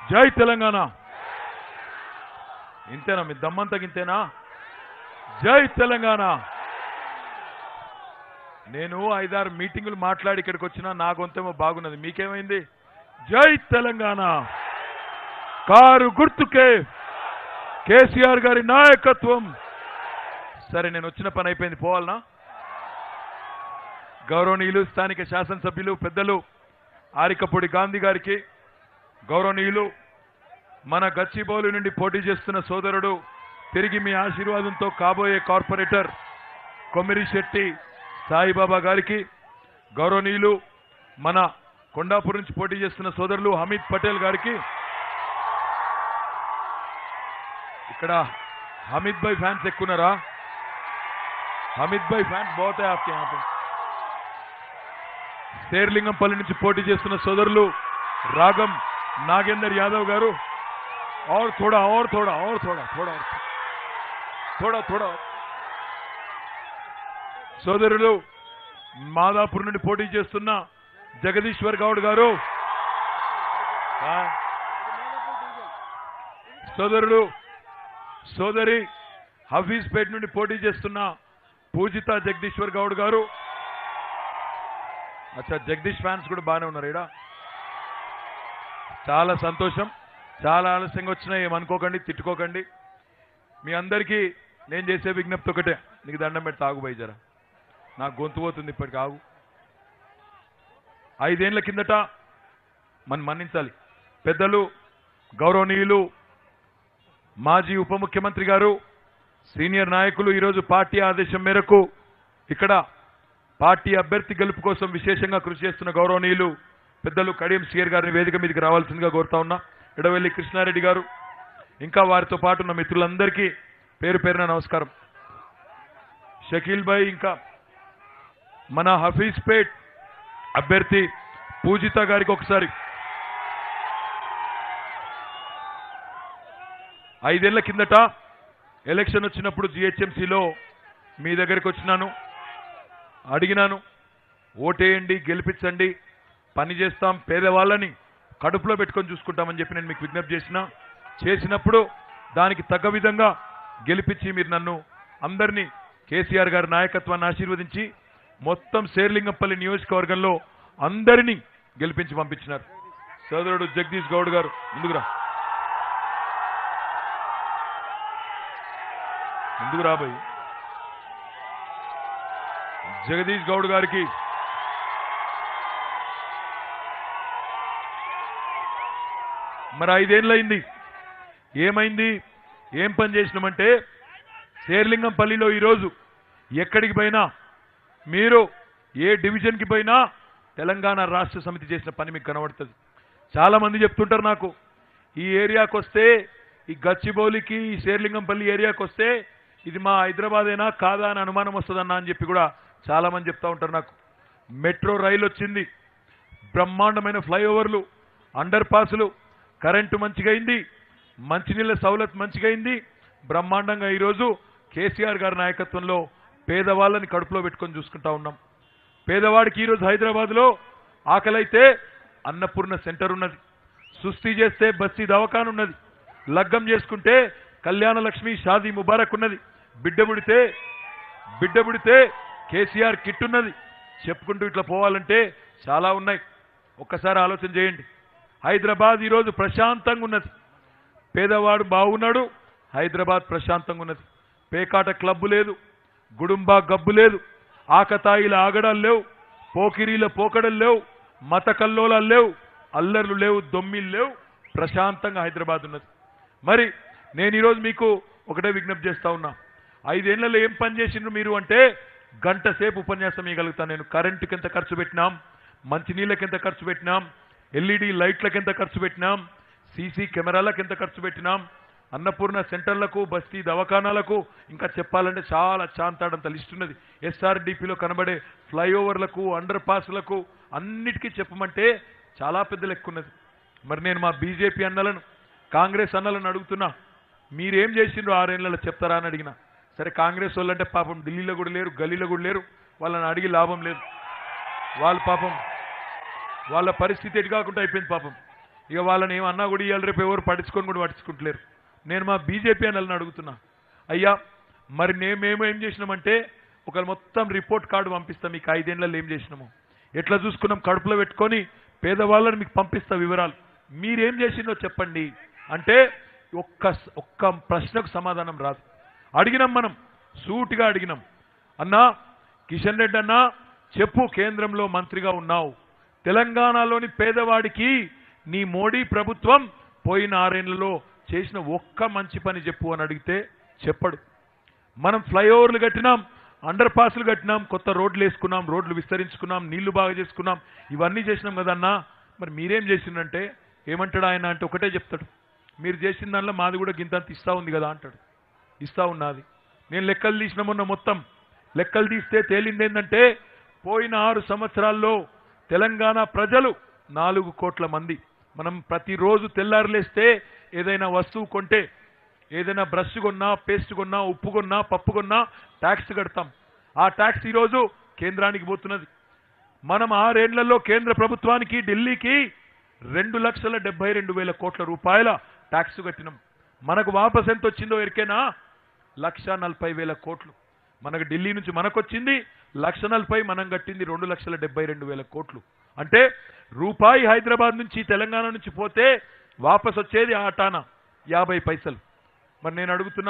జై తెలంగాణ ఇంతేనా మీ దమ్మంతకి ఇంతేనా జై తెలంగాణ నేను ఐదారు మీటింగులు మాట్లాడి ఇక్కడికి వచ్చినా నా గొంతేమో బాగున్నది మీకేమైంది జై తెలంగాణ కారు గుర్తుకే కేసీఆర్ గారి నాయకత్వం సరే నేను వచ్చిన పని అయిపోయింది పోవాలనా గౌరవనీయులు స్థానిక శాసనసభ్యులు పెద్దలు ఆరికపూడి గాంధీ గారికి గౌరవనీయులు మన గచ్చిబౌలి నుండి పోటీ చేస్తున్న సోదరుడు తిరిగి మీ ఆశీర్వాదంతో కాబోయే కార్పొరేటర్ కొమ్మిరి శెట్టి సాయిబాబా గారికి గౌరవనీయులు మన కొండాపూర్ నుంచి పోటీ చేస్తున్న సోదరులు హమీద్ పటేల్ గారికి ఇక్కడ హమీద్ భాయ్ ఫ్యాన్స్ ఎక్కున్నారా హమీద్ భాయ్ ఫ్యాన్స్ బహుతే ఆప్కే यहाँ पे శేర్లింగంపల్లి నుంచి పోటీ చేస్తున్న సోదరులు రాగం నాగేందర్ యాదవ్ గారు और थोड़ा और थोड़ा और थोड़ा थोड़ा और थोड़ा थोड़ा సోదరులు మాదాపూర్ నుండి పోటీ చేస్తున్న జగదీశ్వర్ గౌడ్ గారు ఆ, సోదరుడు సోదరి హఫీజ్ పేట్ నుండి పోటీ చేస్తున్న పూజిత జగదీశ్వర్ గౌడ్ గారు అచ్చా జగదీష్ ఫ్యాన్స్ కూడా బాగానే ఉన్నారు ఈడ చాలా సంతోషం చాలా ఆలస్యంగా వచ్చినా ఏమనుకోకండి తిట్టుకోకండి మీ అందరికీ నేను చేసే విజ్ఞప్తి ఒకటే నీకు దండం పెట్టి తాగుపోయి జరా నాకు గొంతు పోతుంది ఇప్పటికి ఆగు ఐదేళ్ల కిందట మనం మన్నించాలి పెద్దలు గౌరవనీయులు మాజీ ఉప ముఖ్యమంత్రి గారు సీనియర్ నాయకులు ఈరోజు పార్టీ ఆదేశం మేరకు ఇక్కడ పార్టీ అభ్యర్థి గెలుపు కోసం విశేషంగా కృషి చేస్తున్న గౌరవనీయులు పెద్దలు కడియం సీఆర్ గారిని వేదిక మీదకి రావాల్సిందిగా కోరుతా ఉన్నా ఎడవెల్లి కృష్ణారెడ్డి గారు ఇంకా వారితో పాటు ఉన్న మిత్రులందరికీ పేరు పేరున నమస్కారం షకీల్ భాయ్ ఇంకా మన హఫీజ్ పేట్ అభ్యర్థి పూజిత గారికి ఒకసారి ఐదేళ్ల కిందట ఎలక్షన్ వచ్చినప్పుడు జిహెచ్ఎంసీలో మీ దగ్గరికి వచ్చినాను అడిగినాను ఓటేయండి గెలిపించండి పని చేస్తాం పేదవాళ్ళని కడుపులో పెట్టుకొని చూసుకుంటామని చెప్పి నేను మీకు విజ్ఞప్తి చేసిన చేసినప్పుడు దానికి తగ్గ విధంగా గెలిపించి మీరు నన్ను అందరినీ కేసీఆర్ గారి నాయకత్వాన్ని ఆశీర్వదించి మొత్తం శేర్లింగంపల్లి నియోజకవర్గంలో అందరినీ గెలిపించి పంపించినారు సోదరుడు జగదీష్ గౌడ్ గారు ముందుకురా ముందుకు రాబోయ్ జగదీష్ గౌడ్ గారికి మరి ఐదేళ్ళయింది ఏమైంది ఏం పని చేసినామంటే శేర్లింగంపల్లిలో ఈరోజు ఎక్కడికి పోయినా మీరు ఏ డివిజన్కి పోయినా తెలంగాణ రాష్ట్ర సమితి చేసిన పని మీకు కనబడుతుంది చాలా మంది చెప్తుంటారు నాకు ఈ ఏరియాకి వస్తే ఈ గచ్చిబౌలికి ఈ శేర్లింగంపల్లి ఏరియాకి వస్తే ఇది మా హైదరాబాదేనా కాదా అని అనుమానం వస్తుందన్నా అని చెప్పి కూడా చాలా మంది చెప్తా ఉంటారు నాకు మెట్రో రైలు వచ్చింది బ్రహ్మాండమైన ఫ్లైఓవర్లు అండర్ పాసులు కరెంటు మంచిగా అయింది మంచినీళ్ళ సౌలత్ మంచిగా అయింది బ్రహ్మాండంగా ఈరోజు కేసీఆర్ గారి నాయకత్వంలో పేదవాళ్ళని కడుపులో పెట్టుకొని చూసుకుంటా ఉన్నాం పేదవాడికి ఈరోజు హైదరాబాద్లో ఆకలైతే అన్నపూర్ణ సెంటర్ ఉన్నది సుస్థి చేస్తే బస్తీ దవాఖాన ఉన్నది లగ్గం చేసుకుంటే కళ్యాణ లక్ష్మి షాదీ ముబారక్ ఉన్నది బిడ్డ పుడితే బిడ్డ పుడితే కేసీఆర్ కిట్ ఉన్నది చెప్పుకుంటూ ఇట్లా పోవాలంటే చాలా ఉన్నాయి ఒక్కసారి ఆలోచన చేయండి హైదరాబాద్ ఈరోజు ప్రశాంతంగా ఉన్నది పేదవాడు బాగున్నాడు హైదరాబాద్ ప్రశాంతంగా ఉన్నది పేకాట క్లబ్బు లేదు గుడుంబా గబ్బు లేదు ఆకతాయిల ఆగడాలు లేవు పోకిరీల పోకడలు లేవు మత కల్లోలాలు లేవు అల్లర్లు లేవు దొమ్మిలు లేవు ప్రశాంతంగా హైదరాబాద్ ఉన్నది మరి నేను ఈరోజు మీకు ఒకటే విజ్ఞప్తి చేస్తా ఉన్నా ఐదేళ్లలో ఏం పని చేసిండ్రు మీరు అంటే గంట సేపు ఉపన్యాసం ఇవ్వగలుగుతాను నేను కరెంటుకి ఎంత ఖర్చు పెట్టినాం మంచినీళ్ళకి ఎంత ఖర్చు పెట్టినాం ఎల్ఈడి లైట్లకు ఎంత ఖర్చు పెట్టినాం సీసీ కెమెరాలకు ఎంత ఖర్చు పెట్టినాం అన్నపూర్ణ సెంటర్లకు బస్తీ దవాఖానాలకు ఇంకా చెప్పాలంటే చాలా చాంతాడంత లిస్ట్ ఉన్నది ఎస్ఆర్డిపిలో కనబడే ఫ్లైఓవర్లకు అండర్ పాస్లకు అన్నిటికీ చెప్పమంటే చాలా పెద్ద లెక్క ఉన్నది మరి నేను మా బీజేపీ అన్నలను కాంగ్రెస్ అన్నలను అడుగుతున్నా మీరేం చేసిండ్రు ఆరేళ్లలో చెప్తారా అని అడిగిన సరే కాంగ్రెస్ వాళ్ళంటే పాపం ఢిల్లీలో కూడా లేరు గల్లీలో కూడా లేరు వాళ్ళని అడిగి లాభం లేదు వాళ్ళ పాపం వాళ్ళ పరిస్థితి ఎటు కాకుండా అయిపోయింది పాపం ఇక వాళ్ళని ఏమన్నా కూడా ఇవాళ రేపు ఎవరు పట్టించుకొని కూడా పట్టించుకుంటలేరు నేను మా బీజేపీ అని అడుగుతున్నా అయ్యా మరి నే- మేము ఏం చేసినామంటే ఒక మొత్తం రిపోర్ట్ కార్డు పంపిస్తాం మీకు ఐదేళ్లలో ఏం చేసినాము ఎట్లా చూసుకున్నాం కడుపులో పెట్టుకొని పేదవాళ్ళని మీకు పంపిస్తా వివరాలు మీరేం చేసిందో చెప్పండి అంటే ఒక్క ఒక్క ప్రశ్నకు సమాధానం రాదు అడిగినాం మనం సూటిగా అడిగినాం అన్నా కిషన్ రెడ్డి అన్నా చెప్పు కేంద్రంలో మంత్రిగా ఉన్నావు తెలంగాణలోని పేదవాడికి నీ మోడీ ప్రభుత్వం పోయిన ఆరేళ్లలో చేసిన ఒక్క మంచి పని చెప్పు అని అడిగితే చెప్పడు మనం ఫ్లైఓవర్లు కట్టినాం అండర్ పాస్లు కట్టినాం కొత్త రోడ్లు వేసుకున్నాం రోడ్లు విస్తరించుకున్నాం నీళ్లు బాగా చేసుకున్నాం ఇవన్నీ చేసినాం కదన్నా మరి మీరేం చేసిందంటే ఏమంటాడు ఆయన అంటే ఒకటే చెప్తాడు మీరు చేసిన దానిలో మాది కూడా గింతంత ఇస్తా ఉంది కదా అంటాడు ఇస్తా ఉన్నది నేను లెక్కలు తీసిన మొన్న మొత్తం లెక్కలు తీస్తే తేలింది ఏంటంటే పోయిన ఆరు సంవత్సరాల్లో తెలంగాణ ప్రజలు నాలుగు కోట్ల మంది మనం ప్రతిరోజు తెల్లారులేస్తే ఏదైనా వస్తువు కొంటే ఏదైనా బ్రష్ కొన్నా పేస్ట్ కొన్నా ఉప్పు కొన్నా పప్పు కొన్నా ట్యాక్స్ కడతాం ఆ ట్యాక్స్ ఈరోజు కేంద్రానికి పోతున్నది మనం ఆరేళ్లలో కేంద్ర ప్రభుత్వానికి ఢిల్లీకి రెండు లక్షల డెబ్బై రెండు వేల కోట్ల రూపాయల ట్యాక్స్ కట్టినాం మనకు వాపస్ ఎంత వచ్చిందో ఎరికేనా లక్ష నలభై వేల కోట్లు మనకు ఢిల్లీ నుంచి మనకు వచ్చింది లక్ష నలభై మనం కట్టింది రెండు లక్షల డెబ్బై రెండు వేల కోట్లు అంటే రూపాయి హైదరాబాద్ నుంచి తెలంగాణ నుంచి పోతే వాపస్ వచ్చేది ఆటానా యాభై పైసలు మరి నేను అడుగుతున్నా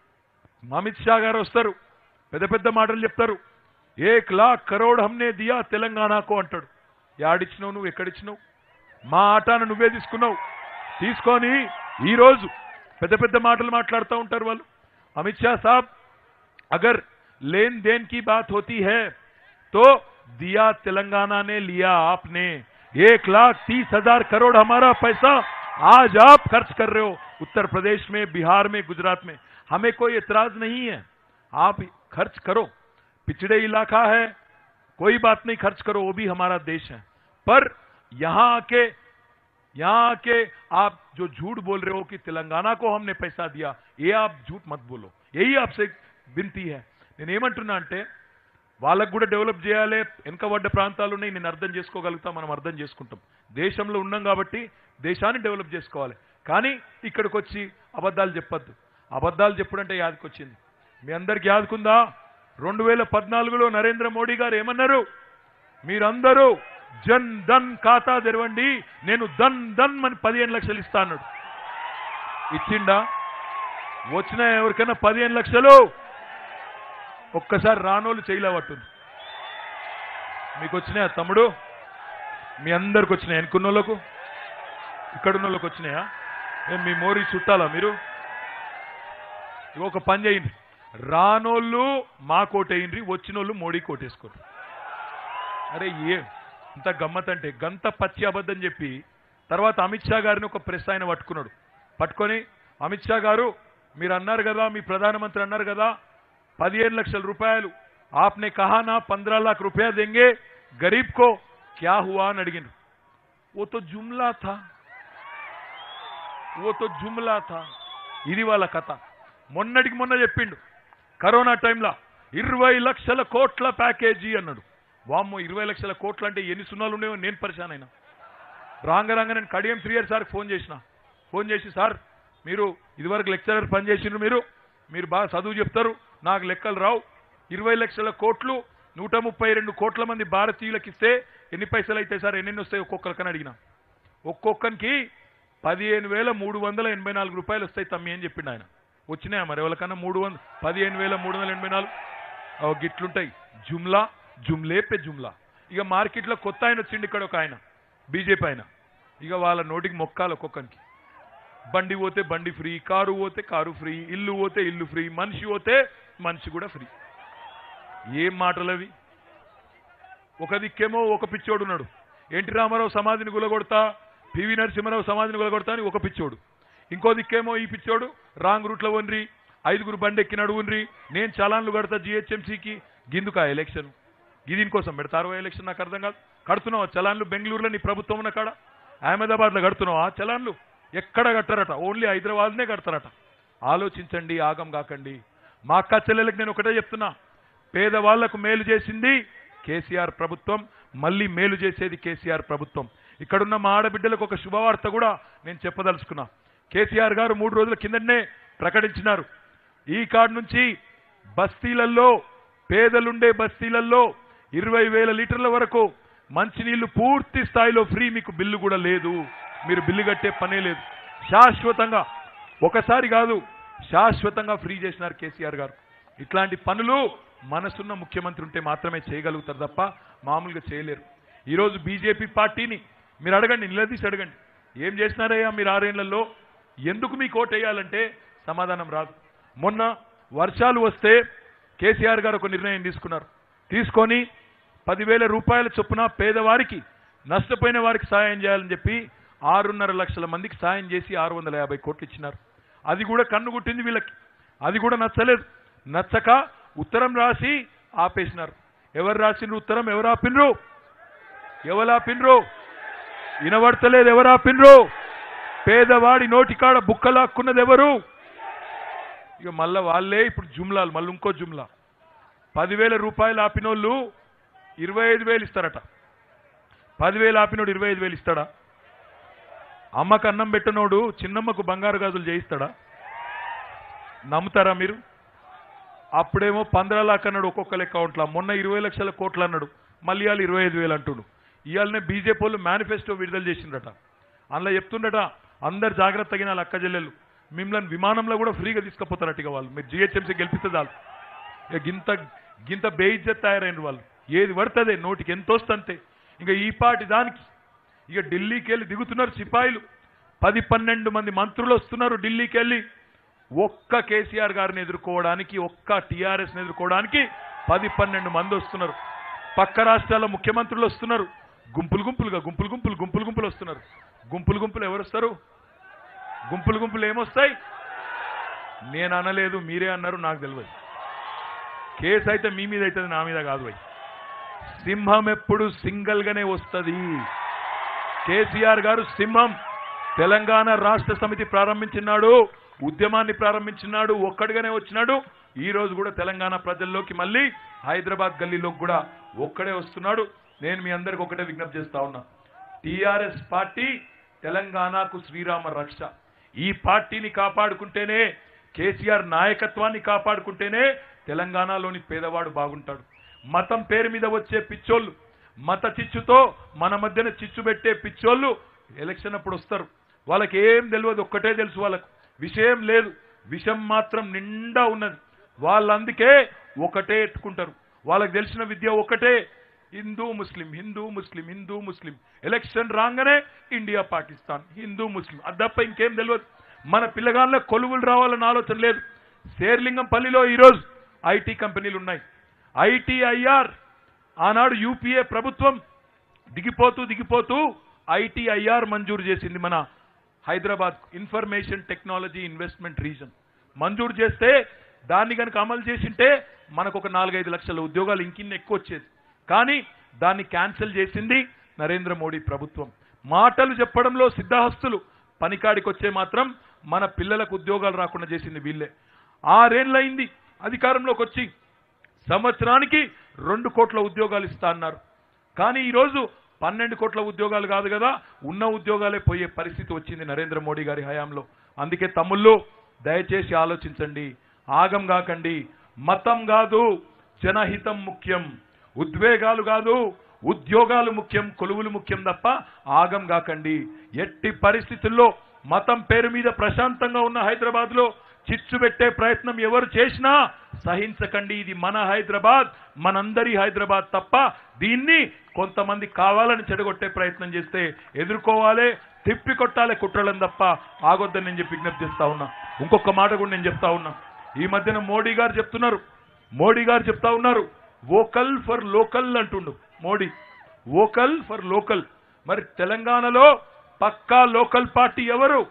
అమిత్ షా గారు వస్తారు పెద్ద పెద్ద మాటలు చెప్తారు ఏక్ లాక్ కరోడ్ హమ్నే దియా తెలంగాణకు అంటాడు యాడిచ్చినావు నువ్వు ఎక్కడిచ్చినావు మా ఆటాను నువ్వే తీసుకున్నావు తీసుకొని ఈ రోజు పెద్ద పెద్ద మాటలు మాట్లాడుతూ ఉంటారు వాళ్ళు అమిత్ షా సాబ్ अगर लेन देन की बात होती है तो दिया तेलंगाना ने लिया आपने एक लाख तीस हजार करोड़ हमारा पैसा आज आप खर्च कर रहे हो उत्तर प्रदेश में बिहार में गुजरात में हमें कोई एतराज नहीं है आप खर्च करो पिछड़े इलाका है कोई बात नहीं खर्च करो वो भी हमारा देश है पर यहां आके यहां आके आप जो झूठ बोल रहे हो कि तेलंगाना को हमने पैसा दिया ये आप झूठ मत बोलो यही आपसे వింతి హే నేను ఏమంటున్నా అంటే వాళ్ళకు కూడా డెవలప్ చేయాలి వెనకబడ్డ ప్రాంతాలు ఉన్నాయి నేను అర్థం చేసుకోగలుగుతా మనం అర్థం చేసుకుంటాం దేశంలో ఉన్నాం కాబట్టి దేశాన్ని డెవలప్ చేసుకోవాలి కానీ ఇక్కడికి వచ్చి అబద్ధాలు చెప్పొద్దు అబద్ధాలు చెప్పుడంటే యాదకొచ్చింది మీ అందరికి యాదకుందా రెండు వేల పద్నాలుగులో నరేంద్ర మోడీ గారు ఏమన్నారు మీరందరూ జన్ ధన్ ఖాతా తెరవండి నేను ధన్ ధన్ అని పదిహేను లక్షలు ఇస్తా అన్నాడు ఇచ్చిండా వచ్చిన ఎవరికైనా పదిహేను లక్షలు ఒక్కసారి రానోళ్ళు చేయలే పట్టుంది మీకు వచ్చినాయా తమ్ముడు మీ అందరికి వచ్చినాయి వెనుకున్న వాళ్ళకు ఇక్కడున్న వాళ్ళకి వచ్చినాయా ఏం మీ మోరీ చుట్టాలా మీరు ఇగో ఒక పని చేయండి రానోళ్ళు మా కోటేయండి వచ్చినోళ్ళు మోడీ కోటేసుకోరు అరే ఏ ఇంత గమ్మత్ అంటే గంత పచ్చి అబద్ధం చెప్పి తర్వాత అమిత్ షా గారిని ఒక ప్రెస్ ఆయన పట్టుకున్నాడు పట్టుకొని అమిత్ షా గారు మీరు అన్నారు కదా మీ ప్రధానమంత్రి అన్నారు కదా పదిహేను లక్షల రూపాయలు ఆప్నే కహా నా పంద్రా లాख रुपया देंगे गरीब को क्या हुआ అని అడిగిండ్రు वो तो जुमला था वो तो जुमला था ఇది వాళ్ళ కథ మొన్నటికి మొన్న చెప్పిండు కరోనా టైంలో ఇరవై లక్షల కోట్ల ప్యాకేజీ అన్నాడు వామ్మో ఇరవై లక్షల కోట్లు అంటే ఎన్ని సున్నాలు ఉండేవో నేను పరిశాన్ అయినా రాంగ రాంగ నేను కడియం శ్రీయర్ సార్కి ఫోన్ చేసిన ఫోన్ చేసి సార్ మీరు ఇదివరకు లెక్చరర్ పనిచేసిండ్రు మీరు మీరు బాగా చదువు చెప్తారు నాకు లెక్కలు రావు ఇరవై లక్షల కోట్లు నూట ముప్పై రెండు కోట్ల మంది భారతీయులకు ఇస్తే ఎన్ని పైసలు అయితే సార్ ఎన్నెన్ని వస్తాయి ఒక్కొక్కరికని అడిగిన ఒక్కొక్కరికి పదిహేను వేల మూడు వందల ఎనభై నాలుగు రూపాయలు వస్తాయి తమ్మి అని చెప్పిండు ఆయన వచ్చినాయా మరి ఎవరికన్నా మూడు వంద పదిహేను వేల మూడు వందల ఎనభై నాలుగు అవి గిట్లుంటాయి జుమ్లా జుమ్లే పే జుమ్లా ఇక మార్కెట్లో కొత్త ఆయన వచ్చిండు ఇక్కడ ఒక ఆయన బీజేపీ ఆయన ఇక వాళ్ళ నోటికి మొక్కాలి ఒక్కొక్కరికి బండి పోతే బండి ఫ్రీ కారు పోతే కారు ఫ్రీ ఇల్లు పోతే ఇల్లు ఫ్రీ మనిషి పోతే మనిషి కూడా ఫ్రీ ఏం మాటలు అవి ఒక దిక్కేమో ఒక పిచ్చోడు ఉన్నాడు ఎన్టీ రామారావు సమాధిని గులగొడతా పివి నరసింహారావు సమాధిని గులగొడతా అని ఒక పిచ్చోడు ఇంకో దిక్కేమో ఈ పిచ్చోడు రాంగ్ రూట్లో వన్రి ఐదుగురు బండి ఎక్కి నడువున్రి నేను చలాన్లు కడతా జిహెచ్ఎంసీకి గిందుకా ఎలక్షన్ ఇది దీనికోసం పెడతారు ఎలక్షన్ నాకు అర్థం కాదు కడుతున్నావా చలాన్లు బెంగళూరులో నీ ప్రభుత్వం ఉన్న కాడ అహ్మదాబాద్లో కడుతున్నావా చలాన్లు ఎక్కడ కట్టారట ఓన్లీ హైదరాబాద్నే కడతారట ఆలోచించండి ఆగం కాకండి మా అక్క చెల్లెలకు నేను ఒకటే చెప్తున్నా పేదవాళ్లకు మేలు చేసింది కేసీఆర్ ప్రభుత్వం మళ్ళీ మేలు చేసేది కేసీఆర్ ప్రభుత్వం ఇక్కడున్న మా ఆడబిడ్డలకు ఒక శుభవార్త కూడా నేను చెప్పదలుచుకున్నా కేసీఆర్ గారు మూడు రోజుల కిందనే ప్రకటించినారు ఈ కార్డు నుంచి బస్తీలలో పేదలుండే బస్తీలలో ఇరవై వేల లీటర్ల వరకు మంచినీళ్లు పూర్తి స్థాయిలో ఫ్రీ మీకు బిల్లు కూడా లేదు మీరు బిల్లు కట్టే పనే లేదు శాశ్వతంగా ఒకసారి కాదు శాశ్వతంగా ఫ్రీ చేసినారు కేసీఆర్ గారు ఇట్లాంటి పనులు మనసున్న ముఖ్యమంత్రి ఉంటే మాత్రమే చేయగలుగుతారు తప్ప మామూలుగా చేయలేరు ఈరోజు బీజేపీ పార్టీని మీరు అడగండి నిలదీసి అడగండి ఏం చేసినారయ్యా మీరు ఆరేళ్లలో ఎందుకు మీకు ఓటేయాలంటే సమాధానం రాదు మొన్న వర్షాలు వస్తే కేసీఆర్ గారు ఒక నిర్ణయం తీసుకున్నారు తీసుకొని పదివేల రూపాయల చొప్పున పేదవారికి నష్టపోయిన వారికి సాయం చేయాలని చెప్పి ఆరున్నర లక్షల మందికి సాయం చేసి ఆరు వందల యాభై కోట్లు ఇచ్చినారు అది కూడా కన్ను గుట్టింది వీళ్ళకి అది కూడా నచ్చలేదు నచ్చక ఉత్తరం రాసి ఆపేసినారు ఎవరు రాసిండ్రు ఉత్తరం ఎవరు ఆపినరు ఎవరు ఆపినరు వినబడతలేదు ఎవరు ఆపినరు పేదవాడి నోటికాడ బుక్కలాక్కున్నది ఎవరు ఇక మళ్ళా వాళ్ళే ఇప్పుడు జుమ్లాలు మళ్ళీ ఇంకో జుమ్లా పదివేల రూపాయలు ఆపినోళ్ళు ఇరవై ఐదు వేలు ఇస్తారట పదివేలు ఆపినోడు ఇరవై ఐదు వేలు ఇస్తాడా అమ్మకు అన్నం పెట్టనోడు చిన్నమ్మకు బంగారు గాజులు చేయిస్తాడా నమ్ముతారా మీరు అప్పుడేమో పంద్రా లాక్ అన్నాడు ఒక్కొక్క అకౌంట్లో మొన్న ఇరవై లక్షల కోట్లు అన్నాడు మళ్ళీ ఇవాళ ఇరవై ఐదు వేలు అంటుడు ఇవాళనే బీజేపీ వాళ్ళు మేనిఫెస్టో విడుదల చేసిండట అందులో చెప్తుండట అందరు జాగ్రత్త తగిన అక్క చెల్లెలు మిమ్మల్ని విమానంలో కూడా ఫ్రీగా తీసుకుపోతారట ఇక వాళ్ళు మీరు జిహెచ్ఎంసీ గెలిపిస్తే చాలు ఇక గింత గింత బేయిజ్జత్ తయారైన వాళ్ళు ఏది పడుతుంది నోటికి ఎంత వస్తుంటే ఇంకా ఈ పాటి దానికి ఇక ఢిల్లీకి వెళ్ళి దిగుతున్నారు సిపాయిలు పది పన్నెండు మంది మంత్రులు వస్తున్నారు ఢిల్లీకి వెళ్ళి ఒక్క కేసీఆర్ గారిని ఎదుర్కోవడానికి ఒక్క టీఆర్ఎస్ని ఎదుర్కోవడానికి పది పన్నెండు మంది వస్తున్నారు పక్క రాష్ట్రాల ముఖ్యమంత్రులు వస్తున్నారు గుంపులు గుంపులుగా గుంపులు గుంపులు గుంపులు గుంపులు వస్తున్నారు గుంపులు గుంపులు ఎవరు వస్తారు గుంపులు గుంపులు ఏమొస్తాయి నేను అనలేదు మీరే అన్నారు నాకు తెలియదు కేసు అయితే మీ మీద అవుతుంది నా మీద కాదు భయ్ సింహం ఎప్పుడు సింగల్ గానే వస్తుంది కేసీఆర్ గారు సింహం తెలంగాణ రాష్ట్ర సమితి ప్రారంభించినాడు ఉద్యమాన్ని ప్రారంభించినాడు ఒక్కడిగానే వచ్చినాడు ఈ రోజు కూడా తెలంగాణ ప్రజల్లోకి మళ్ళీ హైదరాబాద్ గల్లీలోకి కూడా ఒక్కడే వస్తున్నాడు నేను మీ అందరికి ఒకటే విజ్ఞప్తి చేస్తా ఉన్నా టిఆర్ఎస్ పార్టీ తెలంగాణకు శ్రీరామ రక్ష ఈ పార్టీని కాపాడుకుంటేనే కేసీఆర్ నాయకత్వాన్ని కాపాడుకుంటేనే తెలంగాణలోని పేదవాడు బాగుంటాడు మతం పేరు మీద వచ్చే పిచ్చోళ్ళు మత చిచ్చుతో మన మధ్యన చిచ్చు పెట్టే పిచ్చోళ్ళు ఎలక్షన్ అప్పుడు వస్తారు వాళ్ళకి ఏం తెలియదు ఒక్కటే తెలుసు వాళ్ళకు విషయం లేదు విషం మాత్రం నిండా ఉన్నది వాళ్ళందుకే ఒకటే ఎత్తుకుంటారు వాళ్ళకి తెలిసిన విద్య ఒకటే Hindu Muslim Hindu Muslim Hindu Muslim election రాగానే ఇండియా పాకిస్తాన్ హిందూ ముస్లిం అది తప్ప ఇంకేం తెలియదు మన పిల్లగాళ్ళ కొలువులు రావాలన్న ఆలోచన లేదు శేర్లింగంపల్లిలో ఈరోజు ఐటీ కంపెనీలు ఉన్నాయి ఐటీఐఆర్ ఆనాడు యూపీఏ ప్రభుత్వం దిగిపోతూ దిగిపోతూ ఐటీఐఆర్ మంజూరు చేసింది మన Hyderabad information technology investment region మంజూరు చేస్తే దాన్ని కనుక అమలు చేసింటే మనకు ఒక నాలుగైదు లక్షల ఉద్యోగాలు ఇంకిన్ని ఎక్కువ వచ్చేది కానీ దాన్ని క్యాన్సిల్ చేసింది నరేంద్ర మోడీ ప్రభుత్వం మాటలు చెప్పడంలో సిద్ధహస్తులు పనికాడికి వచ్చే మాత్రం మన పిల్లలకు ఉద్యోగాలు రాకుండా చేసింది వీళ్ళే ఆరేళ్లయింది అధికారంలోకి వచ్చి సంవత్సరానికి రెండు కోట్ల ఉద్యోగాలు ఇస్తా అన్నారు కానీ ఈరోజు పన్నెండు కోట్ల ఉద్యోగాలు కాదు కదా ఉన్న ఉద్యోగాలే పోయే పరిస్థితి వచ్చింది నరేంద్ర మోడీ గారి హయాంలో అందుకే తమ్ముళ్ళు దయచేసి ఆలోచించండి ఆగం కాకండి మతం కాదు జనహితం ముఖ్యం ఉద్వేగాలు కాదు ఉద్యోగాలు ముఖ్యం కొలువులు ముఖ్యం తప్ప ఆగం కాకండి ఎట్టి పరిస్థితుల్లో మతం పేరు మీద ప్రశాంతంగా ఉన్న హైదరాబాద్ లో చిచ్చు పెట్టే ప్రయత్నం ఎవరు చేసినా సహించకండి ఇది మన హైదరాబాద్ మనందరి హైదరాబాద్ తప్ప దీన్ని కొంతమంది కావాలని చెడగొట్టే ప్రయత్నం చేస్తే ఎదుర్కోవాలి తిప్పి కొట్టాలి కుట్రలను తప్ప ఆగొద్దని నేను చెప్పి విజ్ఞప్తి చేస్తా ఉన్నా ఇంకొక మాట కూడా నేను చెప్తా ఉన్నా ఈ మధ్యన మోడీ గారు చెప్తున్నారు మోడీ గారు చెప్తా ఉన్నారు వోకల్ ఫర్ లోకల్ అంటుండు మోడీ వోకల్ ఫర్ లోకల్ మరి తెలంగాణలో పక్కా లోకల్ పార్టీ ఎవరు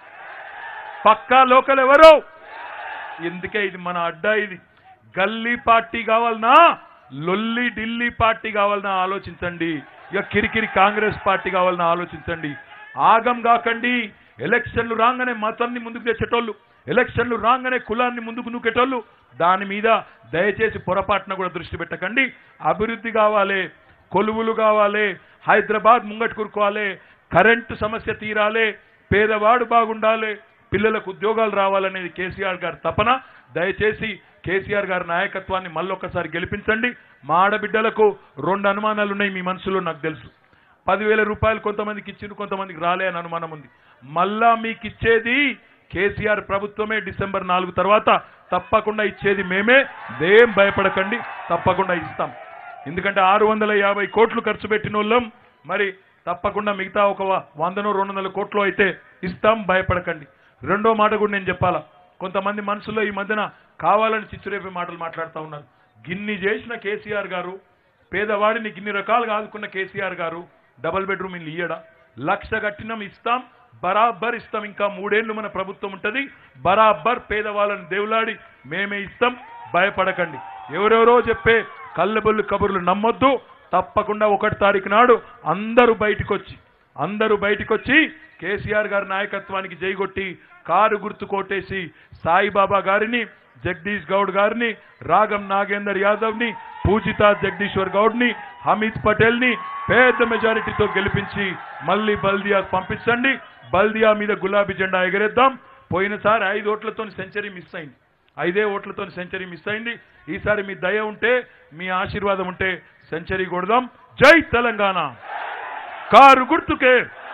పక్కా లోకల్ ఎవరు ఎందుకే ఇది మన అడ్డా ఇది గల్లీ పార్టీ కావాలనా లొల్లి ఢిల్లీ పార్టీ కావాలన్నా ఆలోచించండి ఇక కిరికిరి కాంగ్రెస్ పార్టీ కావాలన్నా ఆలోచించండి ఆగం కాకండి ఎలక్షన్లు రాగానే మతాన్ని ముందుకు తెచ్చేటోళ్ళు ఎలక్షన్లు రాగానే కులాన్ని ముందుకు నూకేటోళ్ళు దాని మీద దయచేసి పొరపాటున కూడా దృష్టి పెట్టకండి అభివృద్ధి కావాలి కొలువులు కావాలి హైదరాబాద్ ముంగట్ కురుకోవాలి కరెంటు సమస్య తీరాలి పేదవాడు బాగుండాలి పిల్లలకు ఉద్యోగాలు రావాలనేది కేసీఆర్ గారి తపన దయచేసి కేసీఆర్ గారి నాయకత్వాన్ని మళ్ళొక్కసారి గెలిపించండి మా ఆడబిడ్డలకు రెండు అనుమానాలు ఉన్నాయి మీ మనసులో నాకు తెలుసు పదివేల రూపాయలు కొంతమందికి ఇచ్చిండు కొంతమందికి రాలే అని అనుమానం ఉంది మళ్ళా మీకు ఇచ్చేది కేసీఆర్ ప్రభుత్వమే డిసెంబర్ నాలుగు తర్వాత తప్పకుండా ఇచ్చేది మేమే దేం భయపడకండి తప్పకుండా ఇస్తాం ఎందుకంటే ఆరు వందల యాభై కోట్లు ఖర్చు పెట్టిన వాళ్ళం మరి తప్పకుండా మిగతా ఒక వ- వందనో రెండు వందల కోట్లు అయితే ఇస్తాం భయపడకండి రెండో మాట కూడా నేను చెప్పాలా కొంతమంది మనసులో ఈ మధ్యన కావాలని చిచ్చురేపే మాటలు మాట్లాడుతూ ఉన్నారు గిన్ని చేసిన కేసీఆర్ గారు పేదవాడిని గిన్ని రకాలుగా ఆదుకున్న కేసీఆర్ గారు డబల్ బెడ్రూమ్ ఇల్లు ఇయ్యడా లక్ష కట్టినం ఇస్తాం బరాబర్ ఇస్తాం ఇంకా మూడేళ్లు మన ప్రభుత్వం ఉంటది బరాబర్ పేదవాళ్ళని దేవులాడి మేమే ఇస్తాం భయపడకండి ఎవరెవరో చెప్పే కళ్ళబొల్లు కబుర్లు నమ్మొద్దు తప్పకుండా ఒకటి తారీఖు నాడు అందరూ బయటికి వచ్చి అందరూ బయటికి వచ్చి కేసీఆర్ గారి నాయకత్వానికి జైగొట్టి కారు గుర్తు కొట్టేసి సాయిబాబా గారిని జగదీష్ గౌడ్ గారిని రాగం నాగేందర్ యాదవ్ ని పూజిత జగదీశ్వర్ గౌడ్ ని హమీద్ పటేల్ ని పెద్ద మెజారిటీతో గెలిపించి మళ్ళీ బల్దియా పంపించండి బల్దియా మీద గులాబీ జెండా ఎగరేద్దాం పోయినసారి ఐదు ఓట్లతో సెంచరీ మిస్ అయింది ఐదే ఓట్లతో సెంచరీ మిస్ అయింది ఈసారి మీ దయ ఉంటే మీ ఆశీర్వాదం ఉంటే సెంచరీ కొడదాం జై తెలంగాణ కారు గుర్తుకే